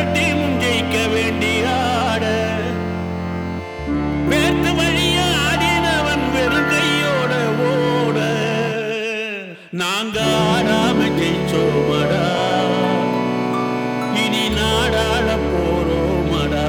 கட்டி முஞ்சைக்க வேண்டிய ஆட வேத்து வழியா ஆடினவன் வெறும் கையோட ஓட நாங்க ஆடாம ஜெயிச்சோமடா இனி நாடாள போறோமடா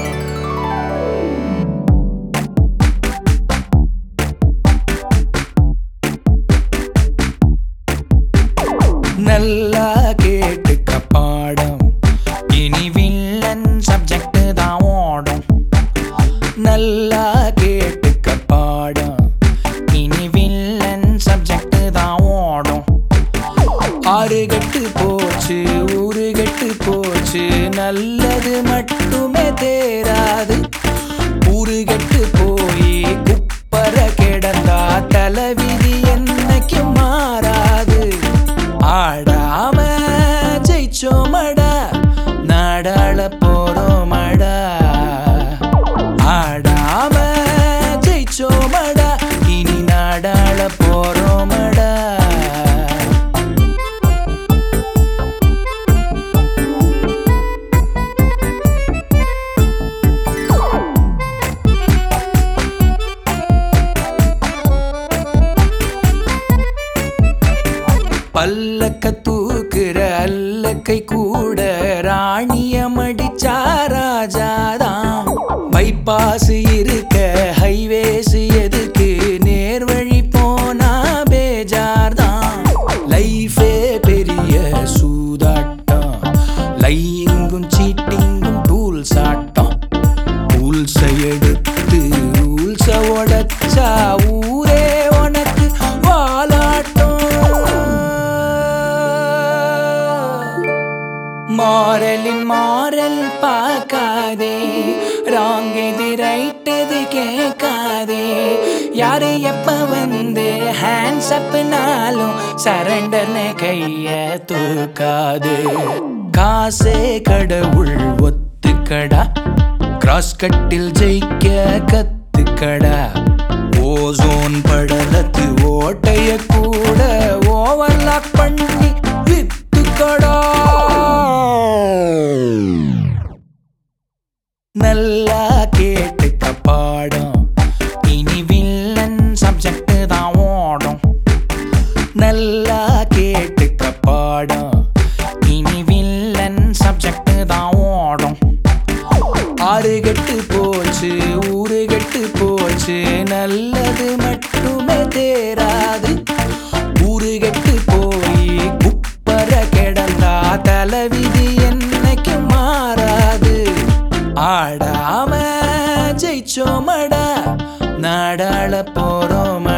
நல்லா கேட்டுக்க பாடம் இனி வில்லன் சப்ஜெக்ட் தான் ஓடும் நல்லா கேட்டுக்க பாடம் இனி வில்லன் சப்ஜெக்ட் தான் ஓடும் ஆறு கெட்டு போச்சு ஊரு கெட்டு போச்சு நல்லது மட்டுமே தேராது ஊரு கெட்டு போய் குப்பர கிடந்தா தலைவிதி என்னைக்கும் மாறாது ஆடாம ஜெயிச்சோமடா நாடாள போறோமடா ஆடாம ஜெயிச்சோமடா இனி நாடாள போறோமடா பல்லக்க தூக்குற அல்லக்கை கூட ராணிய மடிச்சா ராஜாதான் பைபாஸ் இருக்க ஹைவேஸ் எதுக்கு நேர்வழி போனா பேஜார் தான் லைஃபே பெரிய சூதாட்டம் லையிங்கும் சீட்டிங்கும் டூல்ஸ் ஆட்டம் ரூல்ஸை எடுத்து ரூல்ஸை உடைச்சா ஊரே உனக்கு வாலாட்டம் மாறலின் மாறல் பார்க்காதே ராங் எது ரைட் எது கேட்காதே யாரு எப்ப வந்து ஹேண்ட்ஸ் அப்னாலும் சரண்டர்னு கைய தூக்காது காசே கடவுள் ஒத்துக்கடா கிராஸ் கட்டில் ஜெயிக்க கத்துக்கடா ஓசோன் படலத்து ஓட்டைய கூட ஓவர்லாக் பண்ணி வித்துக்கடா நல்லா கேட்டுக்க பாடம் இனி வில்லன் சப்ஜெக்ட் தான் ஓடும் நல்லா கேட்டுக்க பாடம் இனி வில்லன் சப்ஜெக்ட் தான் ஓடும் ஆறு கெட்டு போச்சு ஊரு கெட்டு போச்சு நல்லது மட்டுமே தேராது ஊரு கெட்டு போய் குப்பர கிடந்தா தலைவிதி என்னைக்கு மாறாது ஆடாம ஜெயிச்சோமடா நாடாள போறோம்